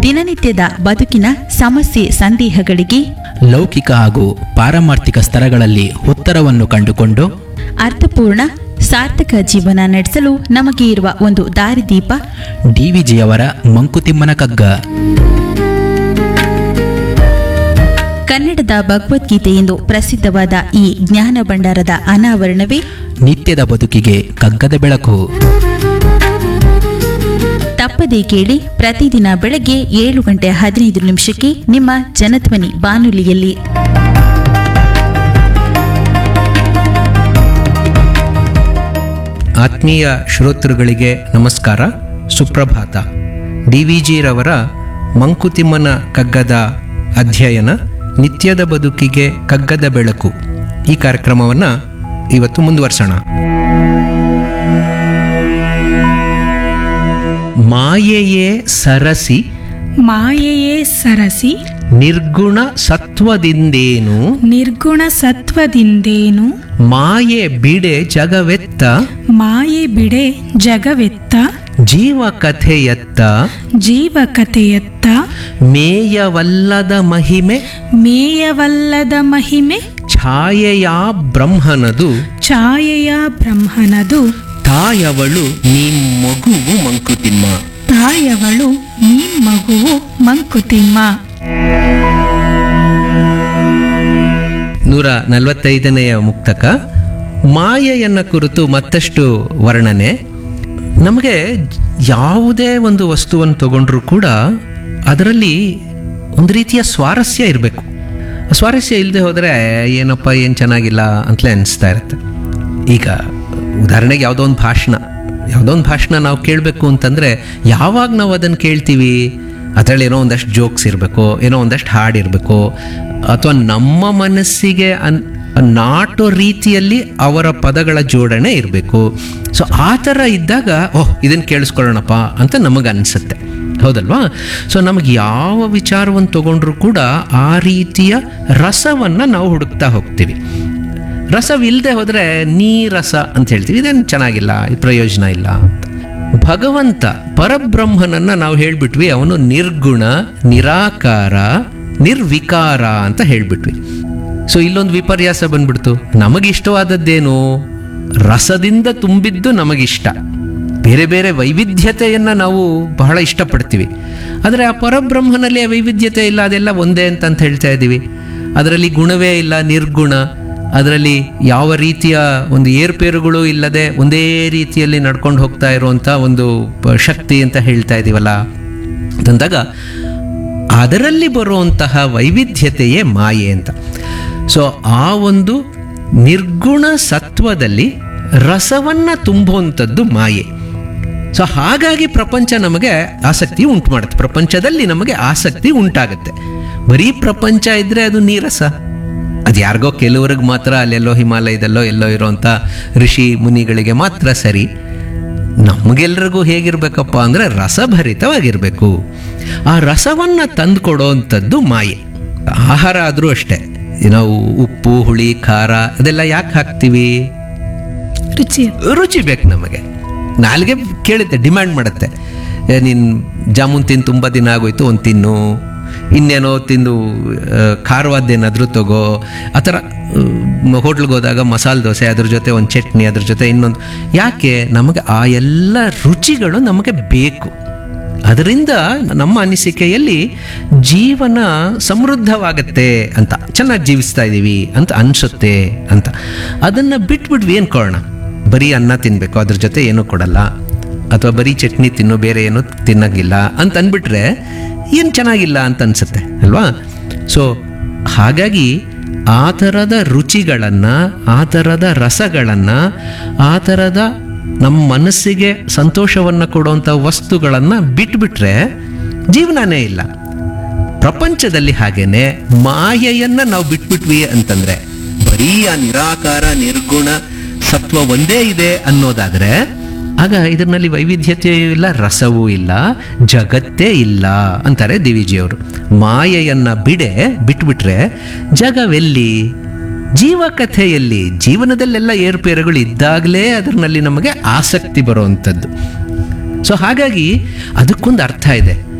ದಿನನಿತ್ಯದ ಬದುಕಿನ ಸಮಸ್ಯೆ ಸಂದೇಹಗಳಿಗೆ ಲೌಕಿಕ ಹಾಗೂ ಪಾರಮಾರ್ಥಿಕ ಸ್ತರಗಳಲ್ಲಿ ಉತ್ತರವನ್ನು ಕಂಡುಕೊಂಡು ಅರ್ಥಪೂರ್ಣ ಸಾರ್ಥಕ ಜೀವನ ನಡೆಸಲು ನಮಗೆ ಇರುವ ಒಂದು ದಾರಿದೀಪ ಡಿವಿಜಿಯವರ ಮಂಕುತಿಮ್ಮನ ಕಗ್ಗ ಕನ್ನಡದ ಭಗವದ್ಗೀತೆ ಎಂದು ಪ್ರಸಿದ್ಧವಾದ ಈ ಜ್ಞಾನ ಭಂಡಾರದ ಅನಾವರಣವೇ ನಿತ್ಯದ ಬದುಕಿಗೆ ಕಗ್ಗದ ಬೆಳಕು ತಪ್ಪದೇ ಕೇಳಿ ಪ್ರತಿದಿನ ಬೆಳಗ್ಗೆ ಏಳು ಗಂಟೆ ಹದಿನೈದು ನಿಮಿಷಕ್ಕೆ ನಿಮ್ಮ ಜನಧ್ವನಿ ಬಾನುಲಿಯಲ್ಲಿ ಆತ್ಮೀಯ ಶ್ರೋತೃಗಳಿಗೆ ನಮಸ್ಕಾರ ಸುಪ್ರಭಾತ ಡಿ ವಿ ಜಿರವರ ಮಂಕುತಿಮ್ಮನ ಕಗ್ಗದ ಅಧ್ಯಯನ ನಿತ್ಯದ ಬದುಕಿಗೆ ಕಗ್ಗದ ಬೆಳಕು ಈ ಕಾರ್ಯಕ್ರಮವನ್ನು ಇವತ್ತು ಮುಂದುವರ್ಸೋಣ ಮಾಯೆಯೇ ಸರಸಿ ಮಾಯೆಯೇ ಸರಸಿ ನಿರ್ಗುಣ ಸತ್ವದಿಂದೇನು ನಿರ್ಗುಣ ಸತ್ವದಿಂದೇನು ಮಾಯೆ ಬಿಡೆ ಜಗವೆತ್ತ ಮಾಯೆ ಬಿಡೆ ಜಗವೆತ್ತ ಜೀವ ಕಥೆಯತ್ತ ಜೀವಕತೆಯತ್ತ ಮೇಯವಲ್ಲದ ಮಹಿಮೆ ಮೇಯವಲ್ಲದ ಮಹಿಮೆ ಛಾಯೆಯ ಬ್ರಹ್ಮನದು ಛಾಯೆಯ ಬ್ರಹ್ಮನದು ತಾಯವಳು ನೀ ಮಗುವು ಮಂಕುತಿಮ್ಮ ತಾಯವಳು ನೀ ಮಗುವು ಮಂಕುತಿಮ್ಮ ನೂರ ನಲವತ್ತೈದನೆಯ ಮುಕ್ತಕ ಮಾಯೆಯನ್ನ ಕುರಿತು ಮತ್ತಷ್ಟು ವರ್ಣನೆ ನಮಗೆ ಯಾವುದೇ ಒಂದು ವಸ್ತುವನ್ನು ತಗೊಂಡ್ರೂ ಕೂಡ ಅದರಲ್ಲಿ ಒಂದು ರೀತಿಯ ಸ್ವಾರಸ್ಯ ಇರಬೇಕು ಸ್ವಾರಸ್ಯ ಇಲ್ಲದೆ ಹೋದರೆ ಏನಪ್ಪ ಏನು ಚೆನ್ನಾಗಿಲ್ಲ ಅಂತಲೇ ಅನಿಸ್ತಾ ಇರುತ್ತೆ ಈಗ ಉದಾಹರಣೆಗೆ ಯಾವುದೋ ಒಂದು ಭಾಷಣ ಯಾವುದೋ ಒಂದು ಭಾಷಣ ನಾವು ಕೇಳಬೇಕು ಅಂತಂದರೆ ಯಾವಾಗ ನಾವು ಅದನ್ನು ಕೇಳ್ತೀವಿ ಅದರಲ್ಲಿ ಏನೋ ಒಂದಷ್ಟು ಜೋಕ್ಸ್ ಇರಬೇಕು ಏನೋ ಒಂದಷ್ಟು ಹಾಡು ಇರಬೇಕು ಅಥವಾ ನಮ್ಮ ಮನಸ್ಸಿಗೆ ಅನ್ ನಾಟೋ ರೀತಿಯಲ್ಲಿ ಅವರ ಪದಗಳ ಜೋಡಣೆ ಇರಬೇಕು ಸೊ ಆ ಥರ ಇದ್ದಾಗ ಓಹ್ ಇದನ್ನು ಕೇಳಿಸ್ಕೊಳ್ಳೋಣಪ್ಪ ಅಂತ ನಮಗೆ ಅನಿಸುತ್ತೆ ಹೌದಲ್ವಾ ಸೊ ನಮಗೆ ಯಾವ ವಿಚಾರವನ್ನು ತಗೊಂಡ್ರೂ ಕೂಡ ಆ ರೀತಿಯ ರಸವನ್ನು ನಾವು ಹುಡುಕ್ತಾ ಹೋಗ್ತೀವಿ ರಸವಿಲ್ಲದೆ ಹೋದರೆ ನೀ ರಸ ಅಂತ ಹೇಳ್ತೀವಿ ಇದೇನು ಚೆನ್ನಾಗಿಲ್ಲ ಇದು ಪ್ರಯೋಜನ ಇಲ್ಲ ಅಂತ ಭಗವಂತ ಪರಬ್ರಹ್ಮನನ್ನ ನಾವು ಹೇಳ್ಬಿಟ್ವಿ ಅವನು ನಿರ್ಗುಣ ನಿರಾಕಾರ ನಿರ್ವಿಕಾರ ಅಂತ ಹೇಳ್ಬಿಟ್ವಿ ಸೊ ಇಲ್ಲೊಂದು ವಿಪರ್ಯಾಸ ಬಂದ್ಬಿಡ್ತು ನಮಗಿಷ್ಟವಾದದ್ದೇನು ರಸದಿಂದ ತುಂಬಿದ್ದು ನಮಗಿಷ್ಟ ಬೇರೆ ಬೇರೆ ವೈವಿಧ್ಯತೆಯನ್ನು ನಾವು ಬಹಳ ಇಷ್ಟಪಡ್ತೀವಿ ಆದರೆ ಆ ಪರಬ್ರಹ್ಮನಲ್ಲಿ ಆ ವೈವಿಧ್ಯತೆ ಇಲ್ಲ ಅದೆಲ್ಲ ಒಂದೇ ಅಂತ ಅಂತ ಹೇಳ್ತಾ ಇದ್ದೀವಿ ಅದರಲ್ಲಿ ಗುಣವೇ ಇಲ್ಲ ನಿರ್ಗುಣ ಅದರಲ್ಲಿ ಯಾವ ರೀತಿಯ ಒಂದು ಏರುಪೇರುಗಳು ಇಲ್ಲದೆ ಒಂದೇ ರೀತಿಯಲ್ಲಿ ನಡ್ಕೊಂಡು ಹೋಗ್ತಾ ಇರುವಂಥ ಒಂದು ಪ- ಶಕ್ತಿ ಅಂತ ಹೇಳ್ತಾ ಇದ್ದೀವಲ್ಲ ಅಂತಂದಾಗ ಅದರಲ್ಲಿ ಬರುವಂತಹ ವೈವಿಧ್ಯತೆಯೇ ಮಾಯೆ ಅಂತ ಸೊ ಆ ಒಂದು ನಿರ್ಗುಣ ಸತ್ವದಲ್ಲಿ ರಸವನ್ನು ತುಂಬುವಂಥದ್ದು ಮಾಯೆ ಸೊ ಹಾಗಾಗಿ ಪ್ರಪಂಚ ನಮಗೆ ಆಸಕ್ತಿ ಉಂಟು ಮಾಡುತ್ತೆ ಪ್ರಪಂಚದಲ್ಲಿ ನಮಗೆ ಆಸಕ್ತಿ ಉಂಟಾಗುತ್ತೆ ಬರೀ ಪ್ರಪಂಚ ಇದ್ರೆ ಅದು ನೀರಸ ಅದು ಯಾರಿಗೋ ಕೆಲವ್ರಿಗೆ ಮಾತ್ರ ಅಲ್ಲೆಲ್ಲೋ ಹಿಮಾಲಯದಲ್ಲೋ ಎಲ್ಲೋ ಇರೋಂಥ ಋಷಿ ಮುನಿಗಳಿಗೆ ಮಾತ್ರ ಸರಿ ನಮಗೆಲ್ರಿಗೂ ಹೇಗಿರ್ಬೇಕಪ್ಪ ಅಂದರೆ ರಸಭರಿತವಾಗಿರಬೇಕು ಆ ರಸವನ್ನು ತಂದುಕೊಡೋವಂಥದ್ದು ಮಾಯೆ ಆಹಾರ ಆದರೂ ಅಷ್ಟೇ ನಾವು ಉಪ್ಪು ಹುಳಿ ಖಾರ ಅದೆಲ್ಲ ಯಾಕೆ ಹಾಕ್ತೀವಿ ರುಚಿ ರುಚಿ ಬೇಕು ನಮಗೆ ನಾಲ್ಗೆ ಕೇಳುತ್ತೆ ಡಿಮ್ಯಾಂಡ್ ಮಾಡುತ್ತೆ ಏ, ನೀನು ಜಾಮೂನ್ ತಿಂದು ತುಂಬ ದಿನ ಆಗೋಯ್ತು ಒಂದು ತಿನ್ನು ಇನ್ನೇನೋ ತಿಂದು ಆ, ಖಾರವಾದ್ದೇನಾದರೂ ತಗೋ ಆ ಥರ ಹೋಟ್ಲ್ಗೆ ಹೋದಾಗ ಮಸಾಲೆ ದೋಸೆ ಅದ್ರ ಜೊತೆ ಒಂದು ಚಟ್ನಿ ಅದ್ರ ಜೊತೆ ಇನ್ನೊಂದು ಯಾಕೆ ನಮಗೆ ಆ ಎಲ್ಲ ರುಚಿಗಳು ನಮಗೆ ಬೇಕು ಅದರಿಂದ ನಮ್ಮ ಅನಿಸಿಕೆಯಲ್ಲಿ ಜೀವನ ಸಮೃದ್ಧವಾಗತ್ತೆ ಅಂತ ಚೆನ್ನಾಗಿ ಜೀವಿಸ್ತಾ ಇದ್ದೀವಿ ಅಂತ ಅನಿಸುತ್ತೆ ಅಂತ ಅದನ್ನು ಬಿಟ್ಬಿಟ್ವಿ ಅನ್ಕೊಳ್ಳೋಣ ಬರೀ ಅನ್ನ ತಿನ್ನಬೇಕು ಅದ್ರ ಜೊತೆ ಏನೂ ಕೊಡಲ್ಲ ಅಥವಾ ಬರೀ ಚಟ್ನಿ ತಿನ್ನು ಬೇರೆ ಏನೂ ತಿನ್ನಂಗಿಲ್ಲ ಅಂತ ಅಂದ್ಬಿಟ್ರೆ ಏನು ಚೆನ್ನಾಗಿಲ್ಲ ಅಂತ ಅನಿಸುತ್ತೆ ಅಲ್ವಾ ಸೊ ಹಾಗಾಗಿ ಆ ಥರದ ರುಚಿಗಳನ್ನು ಆ ಥರದ ರಸಗಳನ್ನು ಆ ಥರದ ನಮ್ಮ ಮನಸ್ಸಿಗೆ ಸಂತೋಷವನ್ನು ಕೊಡುವಂಥ ವಸ್ತುಗಳನ್ನು ಬಿಟ್ಬಿಟ್ರೆ ಜೀವನನೇ ಇಲ್ಲ ಪ್ರಪಂಚದಲ್ಲಿ ಹಾಗೇನೆ ಮಾಯೆಯನ್ನ ನಾವು ಬಿಟ್ಬಿಟ್ವಿ ಅಂತಂದ್ರೆ ಬರೀ ಆ ನಿರಾಕಾರ ನಿರ್ಗುಣ ಸತ್ವ ಒಂದೇ ಇದೆ ಅನ್ನೋದಾದ್ರೆ ಆಗ ಇದರಲ್ಲಿ ವೈವಿಧ್ಯತೆಯೂ ಇಲ್ಲ ರಸವೂ ಇಲ್ಲ ಜಗತ್ತೇ ಇಲ್ಲ ಅಂತಾರೆ ದಿವಿಜಿಯವರು ಮಾಯೆಯನ್ನ ಬಿಡೆ ಬಿಟ್ಬಿಟ್ರೆ ಜಗವೆಲ್ಲಿ ಜೀವಕಥೆಯಲ್ಲಿ ಜೀವನದಲ್ಲೆಲ್ಲ ಏರುಪೇರುಗಳು ಇದ್ದಾಗಲೇ ಅದರಲ್ಲಿ ನಮಗೆ ಆಸಕ್ತಿ ಬರುವಂಥದ್ದು ಸೊ ಹಾಗಾಗಿ ಅದಕ್ಕೊಂದು ಅರ್ಥ ಇದೆ